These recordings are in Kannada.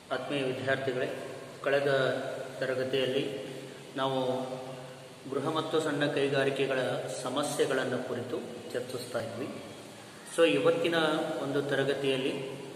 ಆತ್ಮೀಯ ವಿದ್ಯಾರ್ಥಿಗಳೇ ಕಳೆದ ತರಗತಿಯಲ್ಲಿ ನಾವು ಗೃಹ ಮತ್ತು ಸಣ್ಣ ಕೈಗಾರಿಕೆಗಳ ಸಮಸ್ಯೆಗಳನ್ನು ಕುರಿತು ಚರ್ಚಿಸ್ತಾ ಇದ್ವಿ ಸೊ ಇವತ್ತಿನ ಒಂದು ತರಗತಿಯಲ್ಲಿ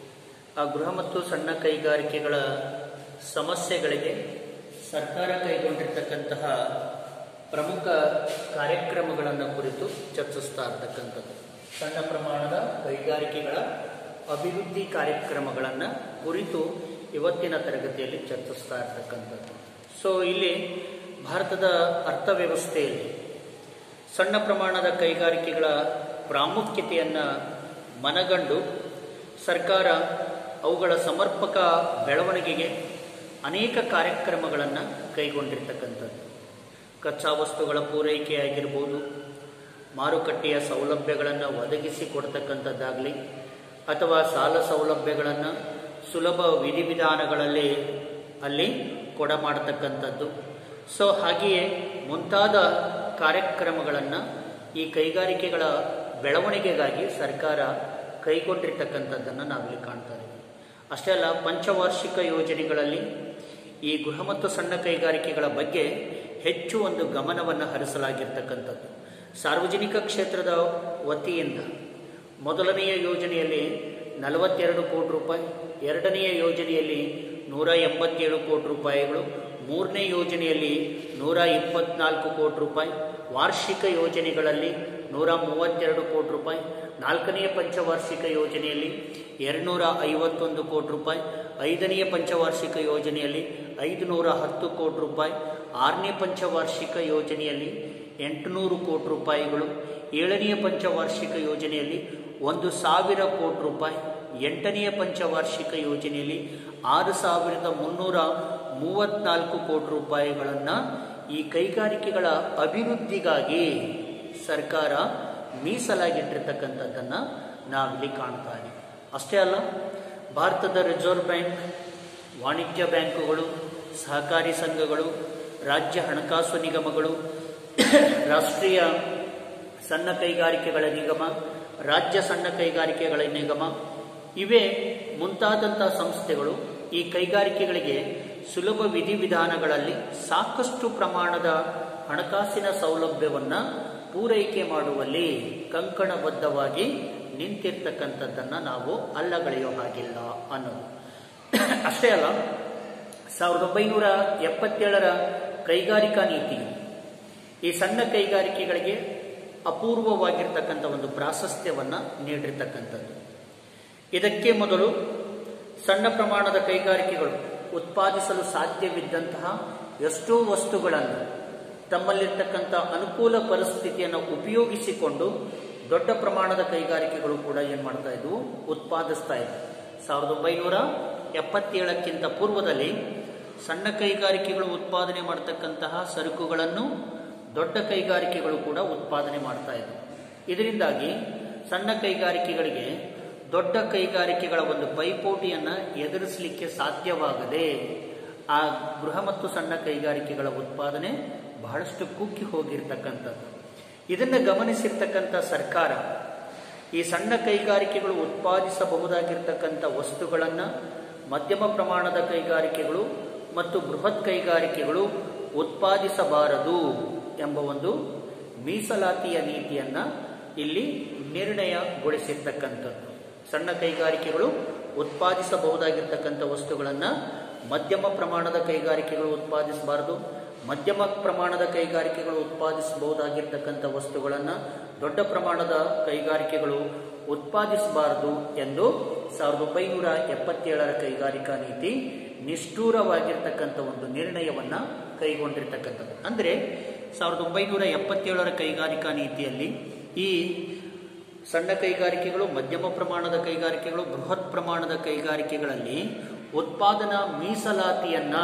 ಆ ಗೃಹ ಮತ್ತು ಸಣ್ಣ ಕೈಗಾರಿಕೆಗಳ ಸಮಸ್ಯೆಗಳಿಗೆ ಸರ್ಕಾರ ಕೈಗೊಂಡಿರ್ತಕ್ಕಂತಹ ಪ್ರಮುಖ ಕಾರ್ಯಕ್ರಮಗಳನ್ನು ಕುರಿತು ಚರ್ಚಿಸ್ತಾ ಇರ್ತಕ್ಕಂಥದ್ದು ಸಣ್ಣ ಪ್ರಮಾಣದ ಕೈಗಾರಿಕೆಗಳ ಅಭಿವೃದ್ಧಿ ಕಾರ್ಯಕ್ರಮಗಳನ್ನು ಕುರಿತು ಇವತ್ತಿನ ತರಗತಿಯಲ್ಲಿ ಚರ್ಚಿಸ್ತಾ ಇರ್ತಕ್ಕಂಥದ್ದು ಸೊ ಇಲ್ಲಿ ಭಾರತದ ಅರ್ಥವ್ಯವಸ್ಥೆಯಲ್ಲಿ ಸಣ್ಣ ಪ್ರಮಾಣದ ಕೈಗಾರಿಕೆಗಳ ಪ್ರಾಮುಖ್ಯತೆಯನ್ನು ಮನಗಂಡು ಸರ್ಕಾರ ಅವುಗಳ ಸಮರ್ಪಕ ಬೆಳವಣಿಗೆಗೆ ಅನೇಕ ಕಾರ್ಯಕ್ರಮಗಳನ್ನು ಕೈಗೊಂಡಿರ್ತಕ್ಕಂಥದ್ದು ಕಚ್ಚಾ ವಸ್ತುಗಳ ಪೂರೈಕೆಯಾಗಿರ್ಬೋದು ಮಾರುಕಟ್ಟೆಯ ಸೌಲಭ್ಯಗಳನ್ನು ಒದಗಿಸಿ ಕೊಡ್ತಕ್ಕಂಥದ್ದಾಗಲಿ ಅಥವಾ ಸಾಲ ಸೌಲಭ್ಯಗಳನ್ನು ಸುಲಭ ವಿಧಿವಿಧಾನಗಳಲ್ಲಿ ಅಲ್ಲಿ ಕೊಡಮಾಡ್ತಕ್ಕಂಥದ್ದು ಸೊ ಹಾಗೆಯೇ ಮುಂತಾದ ಕಾರ್ಯಕ್ರಮಗಳನ್ನು ಈ ಕೈಗಾರಿಕೆಗಳ ಬೆಳವಣಿಗೆಗಾಗಿ ಸರ್ಕಾರ ಕೈಗೊಂಡಿರ್ತಕ್ಕಂಥದ್ದನ್ನು ನಾವಿಲ್ಲಿ ಕಾಣ್ತಾ ಇದ್ದೀವಿ ಅಷ್ಟೇ ಅಲ್ಲ ಪಂಚವಾರ್ಷಿಕ ಯೋಜನೆಗಳಲ್ಲಿ ಈ ಗೃಹ ಮತ್ತು ಸಣ್ಣ ಕೈಗಾರಿಕೆಗಳ ಬಗ್ಗೆ ಹೆಚ್ಚು ಒಂದು ಗಮನವನ್ನು ಹರಿಸಲಾಗಿರ್ತಕ್ಕಂಥದ್ದು ಸಾರ್ವಜನಿಕ ಕ್ಷೇತ್ರದ ವತಿಯಿಂದ ಮೊದಲನೆಯ ಯೋಜನೆಯಲ್ಲಿ ನಲವತ್ತೆರಡು ಕೋಟಿ ರೂಪಾಯಿ ಎರಡನೆಯ ಯೋಜನೆಯಲ್ಲಿ ನೂರ ಎಂಬತ್ತೇಳು ಕೋಟಿ ರೂಪಾಯಿಗಳು ಮೂರನೇ ಯೋಜನೆಯಲ್ಲಿ ನೂರ ಇಪ್ಪತ್ನಾಲ್ಕು ಕೋಟಿ ರೂಪಾಯಿ ವಾರ್ಷಿಕ ಯೋಜನೆಗಳಲ್ಲಿ ನೂರ ಮೂವತ್ತೆರಡು ಕೋಟಿ ರೂಪಾಯಿ ನಾಲ್ಕನೆಯ ಪಂಚವಾರ್ಷಿಕ ಯೋಜನೆಯಲ್ಲಿ ಎರಡುನೂರ ಐವತ್ತೊಂದು ಕೋಟಿ ರೂಪಾಯಿ ಐದನೆಯ ಪಂಚವಾರ್ಷಿಕ ಯೋಜನೆಯಲ್ಲಿ ಐದುನೂರ ಹತ್ತು ಕೋಟಿ ರೂಪಾಯಿ ಆರನೇ ಪಂಚವಾರ್ಷಿಕ ಯೋಜನೆಯಲ್ಲಿ ಎಂಟುನೂರು ಕೋಟಿ ರೂಪಾಯಿಗಳು ಏಳನೆಯ ಪಂಚವಾರ್ಷಿಕ ಯೋಜನೆಯಲ್ಲಿ ಒಂದು ಸಾವಿರ ಕೋಟಿ ರೂಪಾಯಿ ಎಂಟನೆಯ ಪಂಚವಾರ್ಷಿಕ ಯೋಜನೆಯಲ್ಲಿ ಆರು ಸಾವಿರದ ಮುನ್ನೂರ ಮೂವತ್ನಾಲ್ಕು ಕೋಟಿ ರೂಪಾಯಿಗಳನ್ನು ಈ ಕೈಗಾರಿಕೆಗಳ ಅಭಿವೃದ್ಧಿಗಾಗಿ ಸರ್ಕಾರ ಮೀಸಲಾಗಿಟ್ಟಿರ್ತಕ್ಕಂಥದ್ದನ್ನು ನಾವಿಲ್ಲಿ ಕಾಣ್ತಾ ಇದ್ದೀವಿ ಅಷ್ಟೇ ಅಲ್ಲ ಭಾರತದ ರಿಸರ್ವ್ ಬ್ಯಾಂಕ್ ವಾಣಿಜ್ಯ ಬ್ಯಾಂಕುಗಳು ಸಹಕಾರಿ ಸಂಘಗಳು ರಾಜ್ಯ ಹಣಕಾಸು ನಿಗಮಗಳು ರಾಷ್ಟ್ರೀಯ ಸಣ್ಣ ಕೈಗಾರಿಕೆಗಳ ನಿಗಮ ರಾಜ್ಯ ಸಣ್ಣ ಕೈಗಾರಿಕೆಗಳ ನಿಗಮ ಇವೇ ಮುಂತಾದಂಥ ಸಂಸ್ಥೆಗಳು ಈ ಕೈಗಾರಿಕೆಗಳಿಗೆ ಸುಲಭ ವಿಧಿವಿಧಾನಗಳಲ್ಲಿ ಸಾಕಷ್ಟು ಪ್ರಮಾಣದ ಹಣಕಾಸಿನ ಸೌಲಭ್ಯವನ್ನು ಪೂರೈಕೆ ಮಾಡುವಲ್ಲಿ ಕಂಕಣಬದ್ಧವಾಗಿ ನಿಂತಿರ್ತಕ್ಕಂಥದ್ದನ್ನು ನಾವು ಅಲ್ಲಗಳೆಯೋ ಹಾಗಿಲ್ಲ ಅನ್ನೋದು ಅಷ್ಟೇ ಅಲ್ಲ ಸಾವಿರದ ಒಂಬೈನೂರ ಎಪ್ಪತ್ತೇಳರ ಕೈಗಾರಿಕಾ ನೀತಿ ಈ ಸಣ್ಣ ಕೈಗಾರಿಕೆಗಳಿಗೆ ಅಪೂರ್ವವಾಗಿರ್ತಕ್ಕಂಥ ಒಂದು ಪ್ರಾಶಸ್ತ್ಯವನ್ನು ನೀಡಿರ್ತಕ್ಕಂಥದ್ದು ಇದಕ್ಕೆ ಮೊದಲು ಸಣ್ಣ ಪ್ರಮಾಣದ ಕೈಗಾರಿಕೆಗಳು ಉತ್ಪಾದಿಸಲು ಸಾಧ್ಯವಿದ್ದಂತಹ ಎಷ್ಟೋ ವಸ್ತುಗಳನ್ನು ತಮ್ಮಲ್ಲಿರ್ತಕ್ಕಂಥ ಅನುಕೂಲ ಪರಿಸ್ಥಿತಿಯನ್ನು ಉಪಯೋಗಿಸಿಕೊಂಡು ದೊಡ್ಡ ಪ್ರಮಾಣದ ಕೈಗಾರಿಕೆಗಳು ಕೂಡ ಏನು ಮಾಡ್ತಾ ಇದ್ವು ಉತ್ಪಾದಿಸ್ತಾ ಇದ್ವು ಸಾವಿರದ ಒಂಬೈನೂರ ಎಪ್ಪತ್ತೇಳಕ್ಕಿಂತ ಪೂರ್ವದಲ್ಲಿ ಸಣ್ಣ ಕೈಗಾರಿಕೆಗಳು ಉತ್ಪಾದನೆ ಮಾಡತಕ್ಕಂತಹ ಸರಕುಗಳನ್ನು ದೊಡ್ಡ ಕೈಗಾರಿಕೆಗಳು ಕೂಡ ಉತ್ಪಾದನೆ ಮಾಡ್ತಾ ಇದ್ವು ಇದರಿಂದಾಗಿ ಸಣ್ಣ ಕೈಗಾರಿಕೆಗಳಿಗೆ ದೊಡ್ಡ ಕೈಗಾರಿಕೆಗಳ ಒಂದು ಪೈಪೋಟಿಯನ್ನು ಎದುರಿಸಲಿಕ್ಕೆ ಸಾಧ್ಯವಾಗದೆ ಆ ಗೃಹ ಮತ್ತು ಸಣ್ಣ ಕೈಗಾರಿಕೆಗಳ ಉತ್ಪಾದನೆ ಬಹಳಷ್ಟು ಕುಕ್ಕಿ ಹೋಗಿರ್ತಕ್ಕಂಥದ್ದು ಇದನ್ನು ಗಮನಿಸಿರ್ತಕ್ಕಂಥ ಸರ್ಕಾರ ಈ ಸಣ್ಣ ಕೈಗಾರಿಕೆಗಳು ಉತ್ಪಾದಿಸಬಹುದಾಗಿರ್ತಕ್ಕಂಥ ವಸ್ತುಗಳನ್ನು ಮಧ್ಯಮ ಪ್ರಮಾಣದ ಕೈಗಾರಿಕೆಗಳು ಮತ್ತು ಬೃಹತ್ ಕೈಗಾರಿಕೆಗಳು ಉತ್ಪಾದಿಸಬಾರದು ಎಂಬ ಒಂದು ಮೀಸಲಾತಿಯ ನೀತಿಯನ್ನು ಇಲ್ಲಿ ನಿರ್ಣಯಗೊಳಿಸಿರ್ತಕ್ಕಂಥದ್ದು ಸಣ್ಣ ಕೈಗಾರಿಕೆಗಳು ಉತ್ಪಾದಿಸಬಹುದಾಗಿರ್ತಕ್ಕಂಥ ವಸ್ತುಗಳನ್ನು ಮಧ್ಯಮ ಪ್ರಮಾಣದ ಕೈಗಾರಿಕೆಗಳು ಉತ್ಪಾದಿಸಬಾರದು ಮಧ್ಯಮ ಪ್ರಮಾಣದ ಕೈಗಾರಿಕೆಗಳು ಉತ್ಪಾದಿಸಬಹುದಾಗಿರ್ತಕ್ಕಂಥ ವಸ್ತುಗಳನ್ನು ದೊಡ್ಡ ಪ್ರಮಾಣದ ಕೈಗಾರಿಕೆಗಳು ಉತ್ಪಾದಿಸಬಾರದು ಎಂದು ಸಾವಿರದ ಒಂಬೈನೂರ ಎಪ್ಪತ್ತೇಳರ ಕೈಗಾರಿಕಾ ನೀತಿ ನಿಷ್ಠೂರವಾಗಿರ್ತಕ್ಕಂಥ ಒಂದು ನಿರ್ಣಯವನ್ನು ಕೈಗೊಂಡಿರ್ತಕ್ಕಂಥದ್ದು ಅಂದರೆ ಸಾವಿರದ ಒಂಬೈನೂರ ಎಪ್ಪತ್ತೇಳರ ಕೈಗಾರಿಕಾ ನೀತಿಯಲ್ಲಿ ಈ ಸಣ್ಣ ಕೈಗಾರಿಕೆಗಳು ಮಧ್ಯಮ ಪ್ರಮಾಣದ ಕೈಗಾರಿಕೆಗಳು ಬೃಹತ್ ಪ್ರಮಾಣದ ಕೈಗಾರಿಕೆಗಳಲ್ಲಿ ಉತ್ಪಾದನಾ ಮೀಸಲಾತಿಯನ್ನ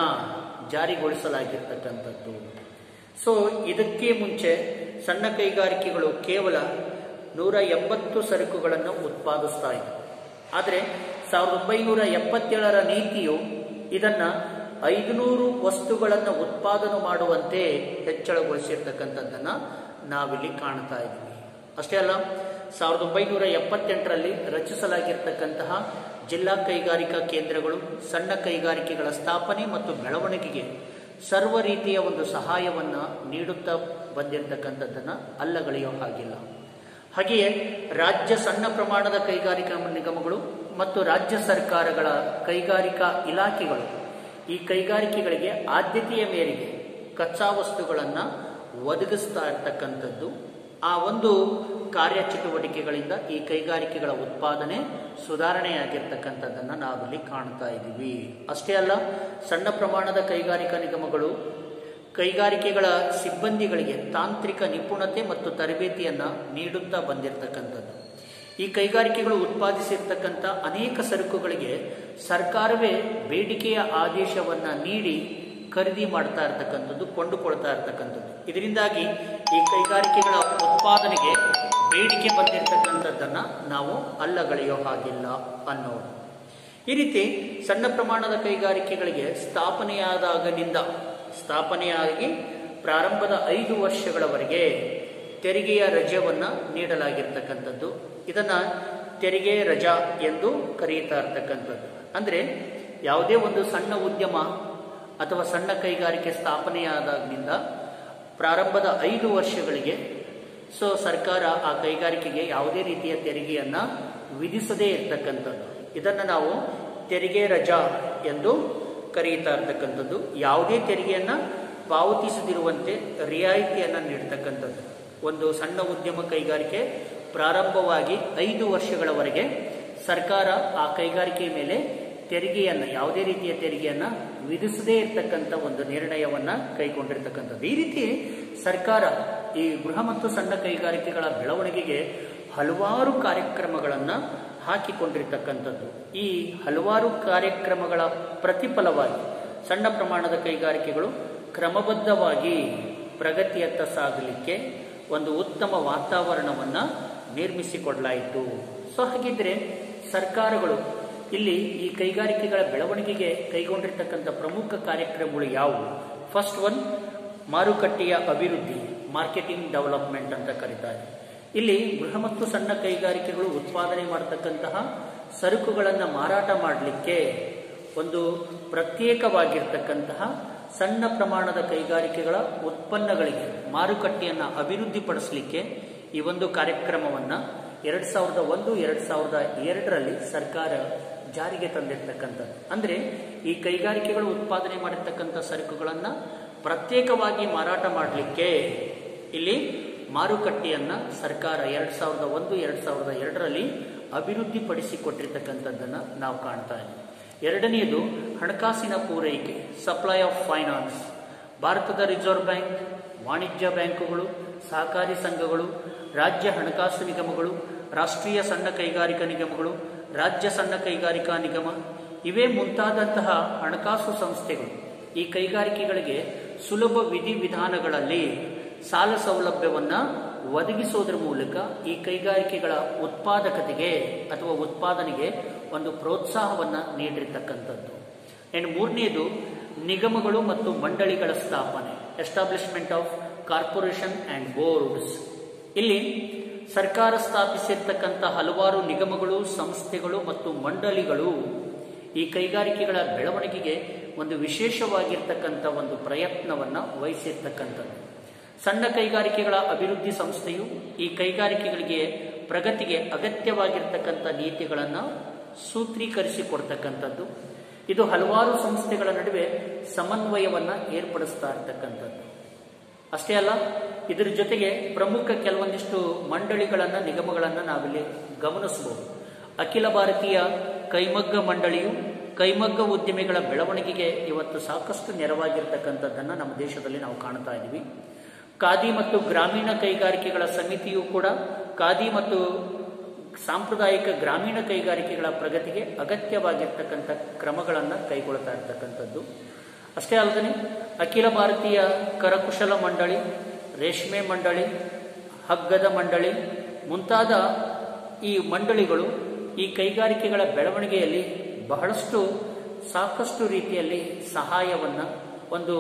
ಜಾರಿಗೊಳಿಸಲಾಗಿರ್ತಕ್ಕಂಥದ್ದು ಸೊ ಇದಕ್ಕೆ ಮುಂಚೆ ಸಣ್ಣ ಕೈಗಾರಿಕೆಗಳು ಕೇವಲ ನೂರ ಎಂಬತ್ತು ಸರಕುಗಳನ್ನು ಉತ್ಪಾದಿಸ್ತಾ ಇತ್ತು ಆದರೆ ಸಾವಿರದ ಒಂಬೈನೂರ ಎಪ್ಪತ್ತೇಳರ ನೀತಿಯು ಇದನ್ನ ಐದುನೂರು ವಸ್ತುಗಳನ್ನು ಉತ್ಪಾದನೆ ಮಾಡುವಂತೆ ಹೆಚ್ಚಳಗೊಳಿಸಿರ್ತಕ್ಕಂಥದ್ದನ್ನು ನಾವಿಲ್ಲಿ ಕಾಣ್ತಾ ಇದ್ದೀವಿ ಅಷ್ಟೇ ಅಲ್ಲ ಸಾವಿರದ ಒಂಬೈನೂರ ಎಪ್ಪತ್ತೆಂಟರಲ್ಲಿ ರಚಿಸಲಾಗಿರ್ತಕ್ಕಂತಹ ಜಿಲ್ಲಾ ಕೈಗಾರಿಕಾ ಕೇಂದ್ರಗಳು ಸಣ್ಣ ಕೈಗಾರಿಕೆಗಳ ಸ್ಥಾಪನೆ ಮತ್ತು ಬೆಳವಣಿಗೆಗೆ ಸರ್ವ ರೀತಿಯ ಒಂದು ಸಹಾಯವನ್ನು ನೀಡುತ್ತಾ ಬಂದಿರತಕ್ಕಂಥದ್ದನ್ನು ಅಲ್ಲಗಳೆಯೋ ಹಾಗಿಲ್ಲ ಹಾಗೆಯೇ ರಾಜ್ಯ ಸಣ್ಣ ಪ್ರಮಾಣದ ಕೈಗಾರಿಕಾ ನಿಗಮಗಳು ಮತ್ತು ರಾಜ್ಯ ಸರ್ಕಾರಗಳ ಕೈಗಾರಿಕಾ ಇಲಾಖೆಗಳು ಈ ಕೈಗಾರಿಕೆಗಳಿಗೆ ಆದ್ಯತೆಯ ಮೇರೆಗೆ ಕಚ್ಚಾ ವಸ್ತುಗಳನ್ನು ಒದಗಿಸ್ತಾ ಇರ್ತಕ್ಕಂಥದ್ದು ಆ ಒಂದು ಕಾರ್ಯಚಟುವಟಿಕೆಗಳಿಂದ ಈ ಕೈಗಾರಿಕೆಗಳ ಉತ್ಪಾದನೆ ಸುಧಾರಣೆಯಾಗಿರ್ತಕ್ಕಂಥದ್ದನ್ನು ನಾವಿಲ್ಲಿ ಕಾಣ್ತಾ ಇದ್ದೀವಿ ಅಷ್ಟೇ ಅಲ್ಲ ಸಣ್ಣ ಪ್ರಮಾಣದ ಕೈಗಾರಿಕಾ ನಿಗಮಗಳು ಕೈಗಾರಿಕೆಗಳ ಸಿಬ್ಬಂದಿಗಳಿಗೆ ತಾಂತ್ರಿಕ ನಿಪುಣತೆ ಮತ್ತು ತರಬೇತಿಯನ್ನು ನೀಡುತ್ತಾ ಬಂದಿರತಕ್ಕಂಥದ್ದು ಈ ಕೈಗಾರಿಕೆಗಳು ಉತ್ಪಾದಿಸಿರ್ತಕ್ಕಂಥ ಅನೇಕ ಸರಕುಗಳಿಗೆ ಸರ್ಕಾರವೇ ಬೇಡಿಕೆಯ ಆದೇಶವನ್ನು ನೀಡಿ ಖರೀದಿ ಮಾಡ್ತಾ ಇರ್ತಕ್ಕಂಥದ್ದು ಕೊಂಡುಕೊಳ್ತಾ ಇರ್ತಕ್ಕಂಥದ್ದು ಇದರಿಂದಾಗಿ ಈ ಕೈಗಾರಿಕೆಗಳ ಉತ್ಪಾದನೆಗೆ ಬೇಡಿಕೆ ಬಂದಿರತಕ್ಕಂಥದ್ದನ್ನು ನಾವು ಅಲ್ಲಗಳೆಯೋ ಹಾಗಿಲ್ಲ ಅನ್ನೋದು ಈ ರೀತಿ ಸಣ್ಣ ಪ್ರಮಾಣದ ಕೈಗಾರಿಕೆಗಳಿಗೆ ಸ್ಥಾಪನೆಯಾದಾಗನಿಂದ ಸ್ಥಾಪನೆಯಾಗಿ ಪ್ರಾರಂಭದ ಐದು ವರ್ಷಗಳವರೆಗೆ ತೆರಿಗೆಯ ರಜೆಯನ್ನು ನೀಡಲಾಗಿರ್ತಕ್ಕಂಥದ್ದು ಇದನ್ನು ತೆರಿಗೆ ರಜಾ ಎಂದು ಕರೆಯುತ್ತಾ ಇರ್ತಕ್ಕಂಥದ್ದು ಅಂದರೆ ಯಾವುದೇ ಒಂದು ಸಣ್ಣ ಉದ್ಯಮ ಅಥವಾ ಸಣ್ಣ ಕೈಗಾರಿಕೆ ಸ್ಥಾಪನೆಯಾದಾಗಿನಿಂದ ಪ್ರಾರಂಭದ ಐದು ವರ್ಷಗಳಿಗೆ ಸೊ ಸರ್ಕಾರ ಆ ಕೈಗಾರಿಕೆಗೆ ಯಾವುದೇ ರೀತಿಯ ತೆರಿಗೆಯನ್ನು ವಿಧಿಸದೇ ಇರತಕ್ಕಂಥದ್ದು ಇದನ್ನು ನಾವು ತೆರಿಗೆ ರಜಾ ಎಂದು ಕರೆಯುತ್ತಾ ಇರ್ತಕ್ಕಂಥದ್ದು ಯಾವುದೇ ತೆರಿಗೆಯನ್ನು ಪಾವತಿಸದಿರುವಂತೆ ರಿಯಾಯಿತಿಯನ್ನು ನೀಡ್ತಕ್ಕಂಥದ್ದು ಒಂದು ಸಣ್ಣ ಉದ್ಯಮ ಕೈಗಾರಿಕೆ ಪ್ರಾರಂಭವಾಗಿ ಐದು ವರ್ಷಗಳವರೆಗೆ ಸರ್ಕಾರ ಆ ಕೈಗಾರಿಕೆಯ ಮೇಲೆ ತೆರಿಗೆಯನ್ನು ಯಾವುದೇ ರೀತಿಯ ತೆರಿಗೆಯನ್ನು ವಿಧಿಸದೇ ಇರತಕ್ಕಂಥ ಒಂದು ನಿರ್ಣಯವನ್ನು ಕೈಗೊಂಡಿರ್ತಕ್ಕಂಥದ್ದು ಈ ರೀತಿ ಸರ್ಕಾರ ಈ ಗೃಹ ಮತ್ತು ಸಣ್ಣ ಕೈಗಾರಿಕೆಗಳ ಬೆಳವಣಿಗೆಗೆ ಹಲವಾರು ಕಾರ್ಯಕ್ರಮಗಳನ್ನು ಹಾಕಿಕೊಂಡಿರ್ತಕ್ಕಂಥದ್ದು ಈ ಹಲವಾರು ಕಾರ್ಯಕ್ರಮಗಳ ಪ್ರತಿಫಲವಾಗಿ ಸಣ್ಣ ಪ್ರಮಾಣದ ಕೈಗಾರಿಕೆಗಳು ಕ್ರಮಬದ್ಧವಾಗಿ ಪ್ರಗತಿಯತ್ತ ಸಾಗಲಿಕ್ಕೆ ಒಂದು ಉತ್ತಮ ವಾತಾವರಣವನ್ನು ನಿರ್ಮಿಸಿಕೊಡಲಾಯಿತು ಸೊ ಹಾಗಿದ್ರೆ ಸರ್ಕಾರಗಳು ಇಲ್ಲಿ ಈ ಕೈಗಾರಿಕೆಗಳ ಬೆಳವಣಿಗೆಗೆ ಕೈಗೊಂಡಿರ್ತಕ್ಕಂಥ ಪ್ರಮುಖ ಕಾರ್ಯಕ್ರಮಗಳು ಯಾವುವು ಫಸ್ಟ್ ಒನ್ ಮಾರುಕಟ್ಟೆಯ ಅಭಿವೃದ್ಧಿ ಮಾರ್ಕೆಟಿಂಗ್ ಡೆವಲಪ್ಮೆಂಟ್ ಅಂತ ಕರೀತಾರೆ ಇಲ್ಲಿ ಗೃಹ ಮತ್ತು ಸಣ್ಣ ಕೈಗಾರಿಕೆಗಳು ಉತ್ಪಾದನೆ ಮಾಡತಕ್ಕಂತಹ ಸರಕುಗಳನ್ನು ಮಾರಾಟ ಮಾಡಲಿಕ್ಕೆ ಒಂದು ಪ್ರತ್ಯೇಕವಾಗಿರ್ತಕ್ಕಂತಹ ಸಣ್ಣ ಪ್ರಮಾಣದ ಕೈಗಾರಿಕೆಗಳ ಉತ್ಪನ್ನಗಳಿಗೆ ಮಾರುಕಟ್ಟೆಯನ್ನು ಅಭಿವೃದ್ಧಿಪಡಿಸಲಿಕ್ಕೆ ಈ ಒಂದು ಕಾರ್ಯಕ್ರಮವನ್ನು ಎರಡು ಸಾವಿರದ ಒಂದು ಎರಡು ಸಾವಿರದ ಎರಡರಲ್ಲಿ ಸರ್ಕಾರ ಜಾರಿಗೆ ತಂದಿರ್ತಕ್ಕಂಥದ್ದು ಅಂದರೆ ಈ ಕೈಗಾರಿಕೆಗಳು ಉತ್ಪಾದನೆ ಮಾಡಿರ್ತಕ್ಕಂಥ ಸರಕುಗಳನ್ನು ಪ್ರತ್ಯೇಕವಾಗಿ ಮಾರಾಟ ಮಾಡಲಿಕ್ಕೆ ಇಲ್ಲಿ ಮಾರುಕಟ್ಟೆಯನ್ನು ಸರ್ಕಾರ ಎರಡು ಸಾವಿರದ ಒಂದು ಎರಡು ಸಾವಿರದ ಎರಡರಲ್ಲಿ ಅಭಿವೃದ್ಧಿಪಡಿಸಿಕೊಟ್ಟಿರ್ತಕ್ಕಂಥದ್ದನ್ನು ನಾವು ಕಾಣ್ತಾ ಇದ್ದೀವಿ ಎರಡನೆಯದು ಹಣಕಾಸಿನ ಪೂರೈಕೆ ಸಪ್ಲೈ ಆಫ್ ಫೈನಾನ್ಸ್ ಭಾರತದ ರಿಸರ್ವ್ ಬ್ಯಾಂಕ್ ವಾಣಿಜ್ಯ ಬ್ಯಾಂಕುಗಳು ಸಹಕಾರಿ ಸಂಘಗಳು ರಾಜ್ಯ ಹಣಕಾಸು ನಿಗಮಗಳು ರಾಷ್ಟ್ರೀಯ ಸಣ್ಣ ಕೈಗಾರಿಕಾ ನಿಗಮಗಳು ರಾಜ್ಯ ಸಣ್ಣ ಕೈಗಾರಿಕಾ ನಿಗಮ ಇವೇ ಮುಂತಾದಂತಹ ಹಣಕಾಸು ಸಂಸ್ಥೆಗಳು ಈ ಕೈಗಾರಿಕೆಗಳಿಗೆ ಸುಲಭ ವಿಧಿವಿಧಾನಗಳಲ್ಲಿ ಸಾಲ ಸೌಲಭ್ಯವನ್ನು ಒದಗಿಸೋದ್ರ ಮೂಲಕ ಈ ಕೈಗಾರಿಕೆಗಳ ಉತ್ಪಾದಕತೆಗೆ ಅಥವಾ ಉತ್ಪಾದನೆಗೆ ಒಂದು ಪ್ರೋತ್ಸಾಹವನ್ನು ನೀಡಿರ್ತಕ್ಕಂಥದ್ದು ಆ್ಯಂಡ್ ಮೂರನೆಯದು ನಿಗಮಗಳು ಮತ್ತು ಮಂಡಳಿಗಳ ಸ್ಥಾಪನೆ establishment of corporation and boards ಇಲ್ಲಿ ಸರ್ಕಾರ ಸ್ಥಾಪಿಸಿರ್ತಕ್ಕಂಥ ಹಲವಾರು ನಿಗಮಗಳು ಸಂಸ್ಥೆಗಳು ಮತ್ತು ಮಂಡಳಿಗಳು ಈ ಕೈಗಾರಿಕೆಗಳ ಬೆಳವಣಿಗೆಗೆ ಒಂದು ವಿಶೇಷವಾಗಿರ್ತಕ್ಕಂಥ ಒಂದು ಪ್ರಯತ್ನವನ್ನು ವಹಿಸಿರ್ತಕ್ಕಂಥದ್ದು ಸಣ್ಣ ಕೈಗಾರಿಕೆಗಳ ಅಭಿವೃದ್ಧಿ ಸಂಸ್ಥೆಯು ಈ ಕೈಗಾರಿಕೆಗಳಿಗೆ ಪ್ರಗತಿಗೆ ಅಗತ್ಯವಾಗಿರ್ತಕ್ಕಂಥ ನೀತಿಗಳನ್ನು ಸೂತ್ರೀಕರಿಸಿಕೊಡ್ತಕ್ಕಂಥದ್ದು ಇದು ಹಲವಾರು ಸಂಸ್ಥೆಗಳ ನಡುವೆ ಸಮನ್ವಯವನ್ನು ಏರ್ಪಡಿಸ್ತಾ ಇರ್ತಕ್ಕಂಥದ್ದು ಅಷ್ಟೇ ಅಲ್ಲ ಇದರ ಜೊತೆಗೆ ಪ್ರಮುಖ ಕೆಲವೊಂದಿಷ್ಟು ಮಂಡಳಿಗಳನ್ನು ನಿಗಮಗಳನ್ನು ನಾವಿಲ್ಲಿ ಗಮನಿಸಬಹುದು ಅಖಿಲ ಭಾರತೀಯ ಕೈಮಗ್ಗ ಮಂಡಳಿಯು ಕೈಮಗ್ಗ ಉದ್ಯಮಿಗಳ ಬೆಳವಣಿಗೆಗೆ ಇವತ್ತು ಸಾಕಷ್ಟು ನೆರವಾಗಿರ್ತಕ್ಕಂಥದ್ದನ್ನು ನಮ್ಮ ದೇಶದಲ್ಲಿ ನಾವು ಕಾಣ್ತಾ ಇದ್ದೀವಿ ಖಾದಿ ಮತ್ತು ಗ್ರಾಮೀಣ ಕೈಗಾರಿಕೆಗಳ ಸಮಿತಿಯು ಕೂಡ ಖಾದಿ ಮತ್ತು ಸಾಂಪ್ರದಾಯಿಕ ಗ್ರಾಮೀಣ ಕೈಗಾರಿಕೆಗಳ ಪ್ರಗತಿಗೆ ಅಗತ್ಯವಾಗಿರ್ತಕ್ಕಂಥ ಕ್ರಮಗಳನ್ನು ಕೈಗೊಳ್ತಾ ಇರ್ತಕ್ಕಂಥದ್ದು ಅಷ್ಟೇ ಅಲ್ಲದೆ ಅಖಿಲ ಭಾರತೀಯ ಕರಕುಶಲ ಮಂಡಳಿ ರೇಷ್ಮೆ ಮಂಡಳಿ ಹಗ್ಗದ ಮಂಡಳಿ ಮುಂತಾದ ಈ ಮಂಡಳಿಗಳು ಈ ಕೈಗಾರಿಕೆಗಳ ಬೆಳವಣಿಗೆಯಲ್ಲಿ ಬಹಳಷ್ಟು ಸಾಕಷ್ಟು ರೀತಿಯಲ್ಲಿ ಸಹಾಯವನ್ನು ಒಂದು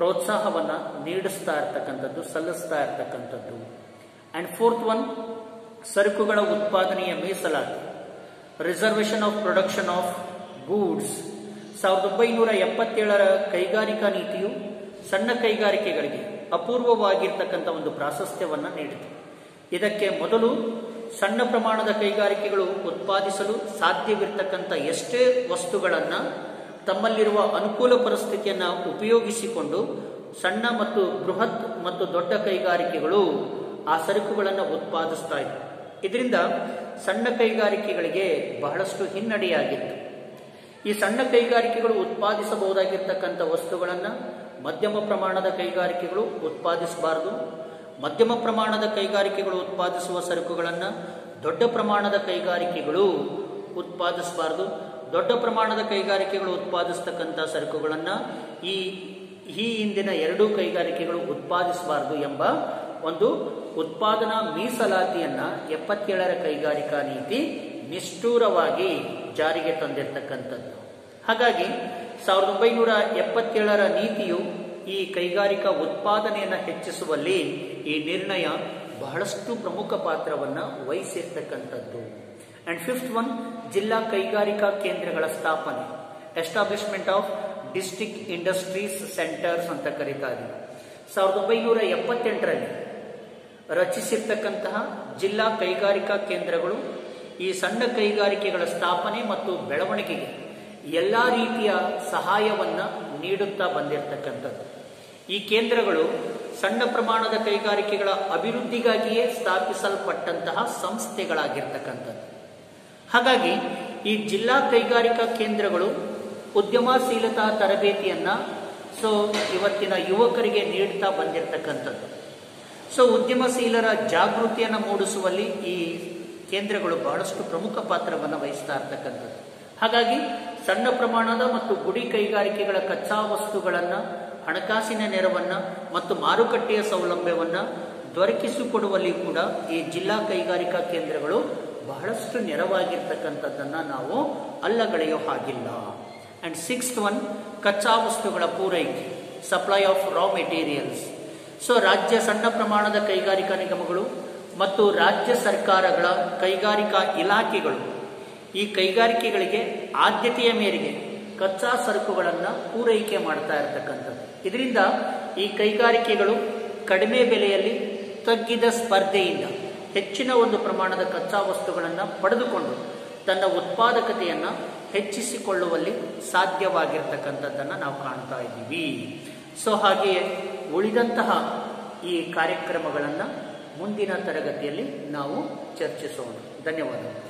ಪ್ರೋತ್ಸಾಹವನ್ನು ನೀಡಿಸ್ತಾ ಇರ್ತಕ್ಕಂಥದ್ದು ಸಲ್ಲಿಸ್ತಾ ಇರ್ತಕ್ಕಂಥದ್ದು ಆ್ಯಂಡ್ ಫೋರ್ತ್ ಒನ್ ಸರಕುಗಳ ಉತ್ಪಾದನೆಯ ಮೀಸಲಾತಿ reservation of production of goods ಸಾವಿರದ ಒಂಬೈನೂರ ಎಪ್ಪತ್ತೇಳರ ಕೈಗಾರಿಕಾ ನೀತಿಯು ಸಣ್ಣ ಕೈಗಾರಿಕೆಗಳಿಗೆ ಅಪೂರ್ವವಾಗಿರ್ತಕ್ಕಂಥ ಒಂದು ಪ್ರಾಶಸ್ತ್ಯವನ್ನು ನೀಡಿತು ಇದಕ್ಕೆ ಮೊದಲು ಸಣ್ಣ ಪ್ರಮಾಣದ ಕೈಗಾರಿಕೆಗಳು ಉತ್ಪಾದಿಸಲು ಸಾಧ್ಯವಿರ್ತಕ್ಕಂಥ ಎಷ್ಟೇ ವಸ್ತುಗಳನ್ನು ತಮ್ಮಲ್ಲಿರುವ ಅನುಕೂಲ ಪರಿಸ್ಥಿತಿಯನ್ನು ಉಪಯೋಗಿಸಿಕೊಂಡು ಸಣ್ಣ ಮತ್ತು ಬೃಹತ್ ಮತ್ತು ದೊಡ್ಡ ಕೈಗಾರಿಕೆಗಳು ಆ ಸರಕುಗಳನ್ನು ಉತ್ಪಾದಿಸ್ತಾ ಇದ್ವು ಇದರಿಂದ ಸಣ್ಣ ಕೈಗಾರಿಕೆಗಳಿಗೆ ಬಹಳಷ್ಟು ಹಿನ್ನಡೆಯಾಗಿತ್ತು ಈ ಸಣ್ಣ ಕೈಗಾರಿಕೆಗಳು ಉತ್ಪಾದಿಸಬಹುದಾಗಿರ್ತಕ್ಕಂಥ ವಸ್ತುಗಳನ್ನು ಮಧ್ಯಮ ಪ್ರಮಾಣದ ಕೈಗಾರಿಕೆಗಳು ಉತ್ಪಾದಿಸಬಾರದು ಮಧ್ಯಮ ಪ್ರಮಾಣದ ಕೈಗಾರಿಕೆಗಳು ಉತ್ಪಾದಿಸುವ ಸರಕುಗಳನ್ನು ದೊಡ್ಡ ಪ್ರಮಾಣದ ಕೈಗಾರಿಕೆಗಳು ಉತ್ಪಾದಿಸಬಾರದು ದೊಡ್ಡ ಪ್ರಮಾಣದ ಕೈಗಾರಿಕೆಗಳು ಉತ್ಪಾದಿಸ್ತಕ್ಕಂಥ ಸರಕುಗಳನ್ನು ಈ ಈ ಹಿಂದಿನ ಎರಡೂ ಕೈಗಾರಿಕೆಗಳು ಉತ್ಪಾದಿಸಬಾರದು ಎಂಬ ಒಂದು ಉತ್ಪಾದನಾ ಮೀಸಲಾತಿಯನ್ನ ಎಪ್ಪತ್ತೇಳರ ಕೈಗಾರಿಕಾ ನೀತಿ ನಿಷ್ಠೂರವಾಗಿ ಜಾರಿಗೆ ತಂದಿರತಕ್ಕಂಥದ್ದು ಹಾಗಾಗಿ ಸಾವಿರದ ಒಂಬೈನೂರ ಎಪ್ಪತ್ತೇಳರ ನೀತಿಯು ಈ ಕೈಗಾರಿಕಾ ಉತ್ಪಾದನೆಯನ್ನು ಹೆಚ್ಚಿಸುವಲ್ಲಿ ಈ ನಿರ್ಣಯ ಬಹಳಷ್ಟು ಪ್ರಮುಖ ಪಾತ್ರವನ್ನು ವಹಿಸಿರ್ತಕ್ಕಂಥದ್ದು ಅಂಡ್ ಫಿಫ್ತ್ ಒನ್ ಜಿಲ್ಲಾ ಕೈಗಾರಿಕಾ ಕೇಂದ್ರಗಳ ಸ್ಥಾಪನೆ establishment of district industries centres ಅಂತ ಕರೀತಾರೆ ಸಾವಿರದ ಒಂಬೈನೂರ ಎಪ್ಪತ್ತೆಂಟರಲ್ಲಿ ರಚಿಸಿರ್ತಕ್ಕಂತಹ ಜಿಲ್ಲಾ ಕೈಗಾರಿಕಾ ಕೇಂದ್ರಗಳು ಈ ಸಣ್ಣ ಕೈಗಾರಿಕೆಗಳ ಸ್ಥಾಪನೆ ಮತ್ತು ಬೆಳವಣಿಗೆಗೆ ಎಲ್ಲ ರೀತಿಯ ಸಹಾಯವನ್ನ ನೀಡುತ್ತಾ ಬಂದಿರತಕ್ಕಂಥದ್ದು ಈ ಕೇಂದ್ರಗಳು ಸಣ್ಣ ಪ್ರಮಾಣದ ಕೈಗಾರಿಕೆಗಳ ಅಭಿವೃದ್ಧಿಗಾಗಿಯೇ ಸ್ಥಾಪಿಸಲ್ಪಟ್ಟಂತಹ ಸಂಸ್ಥೆಗಳಾಗಿರ್ತಕ್ಕಂಥದ್ದು ಹಾಗಾಗಿ ಈ ಜಿಲ್ಲಾ ಕೈಗಾರಿಕಾ ಕೇಂದ್ರಗಳು ಉದ್ಯಮಶೀಲತಾ ತರಬೇತಿಯನ್ನ ಸೊ ಇವತ್ತಿನ ಯುವಕರಿಗೆ ನೀಡ್ತಾ ಬಂದಿರತಕ್ಕಂಥದ್ದು ಸೊ ಉದ್ಯಮಶೀಲರ ಜಾಗೃತಿಯನ್ನು ಮೂಡಿಸುವಲ್ಲಿ ಈ ಕೇಂದ್ರಗಳು ಬಹಳಷ್ಟು ಪ್ರಮುಖ ಪಾತ್ರವನ್ನು ವಹಿಸ್ತಾ ಇರ್ತಕ್ಕಂಥದ್ದು ಹಾಗಾಗಿ ಸಣ್ಣ ಪ್ರಮಾಣದ ಮತ್ತು ಗುಡಿ ಕೈಗಾರಿಕೆಗಳ ಕಚ್ಚಾ ವಸ್ತುಗಳನ್ನು ಹಣಕಾಸಿನ ನೆರವನ್ನ ಮತ್ತು ಮಾರುಕಟ್ಟೆಯ ಸೌಲಭ್ಯವನ್ನ ದೊರಕಿಸಿಕೊಡುವಲ್ಲಿ ಕೂಡ ಈ ಜಿಲ್ಲಾ ಕೈಗಾರಿಕಾ ಕೇಂದ್ರಗಳು ಬಹಳಷ್ಟು ನೆರವಾಗಿರ್ತಕ್ಕಂಥದ್ದನ್ನ ನಾವು ಅಲ್ಲಗಳೆಯೋ ಹಾಗಿಲ್ಲ ಅಂಡ್ ಸಿಕ್ಸ್ತ್ ಒನ್ ಕಚ್ಚಾ ವಸ್ತುಗಳ ಪೂರೈಕೆ supply of raw materials so ರಾಜ್ಯ ಸಣ್ಣ ಪ್ರಮಾಣದ ಕೈಗಾರಿಕಾ ನಿಗಮಗಳು ಮತ್ತು ರಾಜ್ಯ ಸರ್ಕಾರಗಳ ಕೈಗಾರಿಕಾ ಇಲಾಖೆಗಳು ಈ ಕೈಗಾರಿಕೆಗಳಿಗೆ ಆದ್ಯತೆಯ ಮೇರೆಗೆ ಕಚ್ಚಾ ಸರಕುಗಳನ್ನು ಪೂರೈಕೆ ಮಾಡ್ತಾ ಇರತಕ್ಕಂಥದ್ದು ಇದರಿಂದ ಈ ಕೈಗಾರಿಕೆಗಳು ಕಡಿಮೆ ಬೆಲೆಯಲ್ಲಿ ತಗ್ಗಿದ ಸ್ಪರ್ಧೆಯಿಂದ ಹೆಚ್ಚಿನ ಒಂದು ಪ್ರಮಾಣದ ಕಚ್ಚಾ ವಸ್ತುಗಳನ್ನು ಪಡೆದುಕೊಂಡು ತನ್ನ ಉತ್ಪಾದಕತೆಯನ್ನು ಹೆಚ್ಚಿಸಿಕೊಳ್ಳುವಲ್ಲಿ ಸಾಧ್ಯವಾಗಿರ್ತಕ್ಕಂಥದ್ದನ್ನು ನಾವು ಕಾಣ್ತಾ ಇದ್ದೀವಿ ಸೊ ಹಾಗೆಯೇ ಉಳಿದಂತಹ ಈ ಕಾರ್ಯಕ್ರಮಗಳನ್ನು ಮುಂದಿನ ತರಗತಿಯಲ್ಲಿ ನಾವು ಚರ್ಚಿಸೋಣ ಧನ್ಯವಾದಗಳು